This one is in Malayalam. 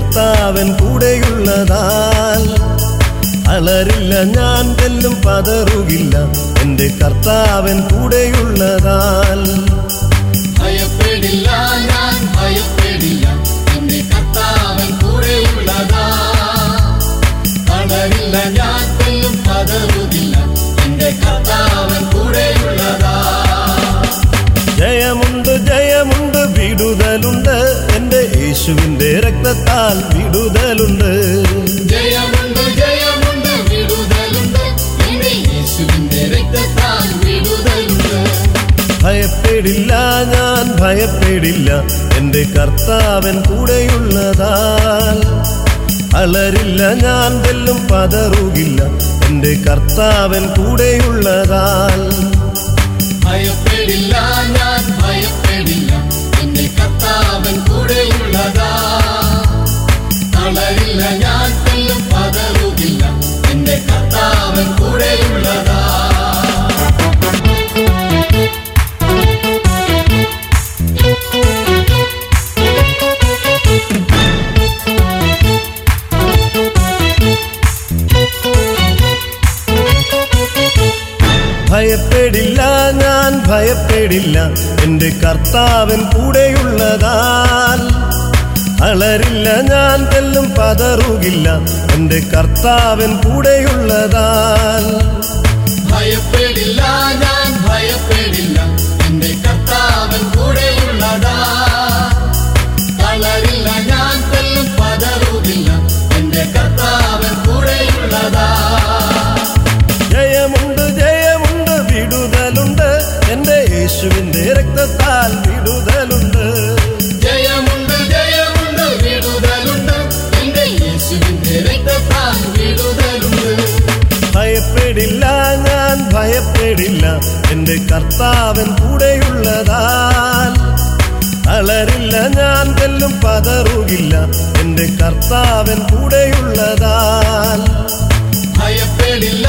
കർത്താവൻ കൂടെയുള്ളതാൽ അലറില്ല ഞാൻ തെല്ലും പതറുകില്ല എന്റെ കർത്താവൻ കൂടെയുള്ളതാൽ ഭയപ്പെടില്ല ഞാൻ ഭയപ്പെടില്ല എന്റെ കർത്താവൻ കൂടെയുള്ളതാ തളരില്ല ഞാൻ തെല്ലും പതറുകില്ല എന്റെ കർത്താവൻ കൂടെയുള്ളതാ ജയമുണ്ട് ജയമുണ്ട് വിടുതലുണ്ട് എന്റെ യേശുവിന്റെ രക്തത്താൽ വിടുതലുണ്ട് ജയമുണ്ട് ജയമുണ്ട് വിടുതലുണ്ട് എന്റെ യേശുവിന്റെ രക്തത്താൽ വിടുതലുണ്ട് ഭയപ്പെടില്ല ഞാൻ ഭയപ്പെടില്ല എന്റെ കർത്താവൻ കൂടെയുള്ളതാൽ അലറില്ല ഞാൻ തെല്ലും പതറുകില്ല എന്റെ കർത്താവൻ കൂടെയുള്ളതാൽ ഭയപ്പെടില്ല ഞാൻ ഭയപ്പെടില്ല എന്റെ കർത്താവൻ കൂടെയുള്ളതാ തളരില്ല ഞാൻ തെല്ലും പതറുകില്ല എന്റെ കർത്താവൻ കൂടെയുള്ളതാ ഭയപ്പെടില്ല ഞാൻ ഭയപ്പെടില്ല എന്റെ കർത്താവൻ കൂടെയുള്ളതാൽ അളരില്ല ഞാൻ തെല്ലും പതറുകില്ല എന്റെ കർത്താവൻ കൂടെയുള്ളതാൽ ഭയപ്പെടില്ല ഞാൻ ഭയപ്പെടില്ല എന്റെ കർത്താവൻ കൂടെയുള്ളതാ തളരില്ല ഞാൻ തെല്ലും പതറുകില്ല എന്റെ കർത്താവൻ കൂടെയുള്ളതാ ജയമുണ്ട് ജയമുണ്ട് വിടുതലുണ്ട് എന്റെ യേശുവിന്റെ രക്തത്താൽ വിടുതലുണ്ട് ജയമുണ്ട് ജയമുണ്ട് വിടുതലുണ്ട് എന്റെ യേശുവിന്റെ രക്തത്താൽ വിടുതലുണ്ട് ഭയപ്പെടില്ല ഞാൻ ഭയപ്പെടില്ല എന്റെ കർത്താവൻ കൂടെയുള്ളതാൽ അളരില്ല ഞാൻ തെല്ലും പതറുകില്ല എന്റെ കർത്താവൻ കൂടെയുള്ളതാൽ ഭയപ്പെടില്ല